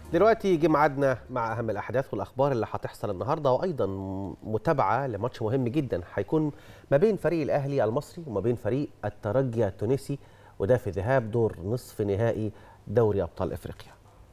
دلوقتي جه ميعادنا مع اهم الاحداث والاخبار اللي هتحصل النهارده وايضا متابعه لماتش مهم جدا هيكون ما بين فريق الاهلي المصري وما بين فريق الترجي التونسي وده في ذهاب دور نصف نهائي دوري ابطال افريقيا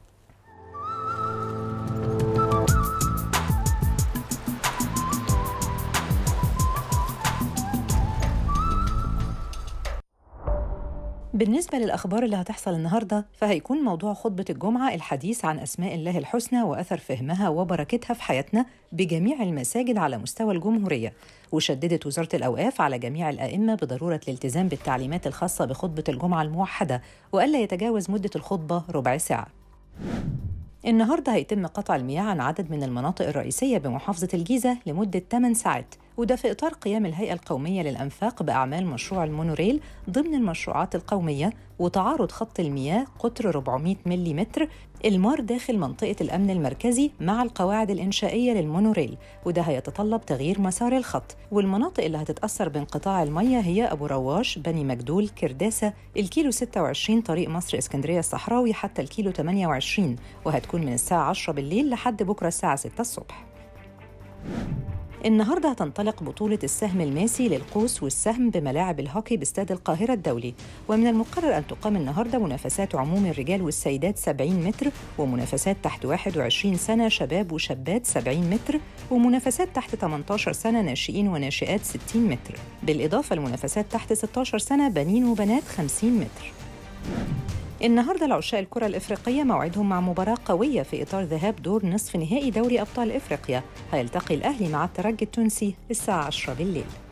بالنسبة للأخبار اللي هتحصل النهاردة فهيكون موضوع خطبة الجمعة الحديث عن أسماء الله الحسنى وأثر فهمها وبركتها في حياتنا بجميع المساجد على مستوى الجمهورية وشددت وزارة الأوقاف على جميع الأئمة بضرورة الالتزام بالتعليمات الخاصة بخطبة الجمعة الموحدة وألا يتجاوز مدة الخطبة ربع ساعة النهارده هيتم قطع المياه عن عدد من المناطق الرئيسية بمحافظة الجيزة لمدة 8 ساعات وده في إطار قيام الهيئة القومية للأنفاق بأعمال مشروع المونوريل ضمن المشروعات القومية وتعارض خط المياه قطر 400 ملم المار داخل منطقة الأمن المركزي مع القواعد الإنشائية للمونوريل وده هيتطلب تغيير مسار الخط والمناطق اللي هتتأثر بانقطاع المياه هي أبو رواش بني مجدول كرداسة الكيلو 26 طريق مصر اسكندرية الصحراوي حتى الكيلو 28 وهتكون من الساعة 10 بالليل لحد بكرة الساعة 6 الصبح النهارده هتنطلق بطولة السهم الماسي للقوس والسهم بملاعب الهوكي باستاد القاهرة الدولي، ومن المقرر أن تقام النهارده منافسات عموم الرجال والسيدات 70 متر، ومنافسات تحت 21 سنة شباب وشابات 70 متر، ومنافسات تحت 18 سنة ناشئين وناشئات 60 متر، بالإضافة لمنافسات تحت 16 سنة بنين وبنات 50 متر. النهارده العشاء الكرة الإفريقية موعدهم مع مباراة قوية في إطار ذهاب دور نصف نهائي دوري أبطال إفريقيا هيلتقي الأهلي مع الترجي التونسي الساعة 10 بالليل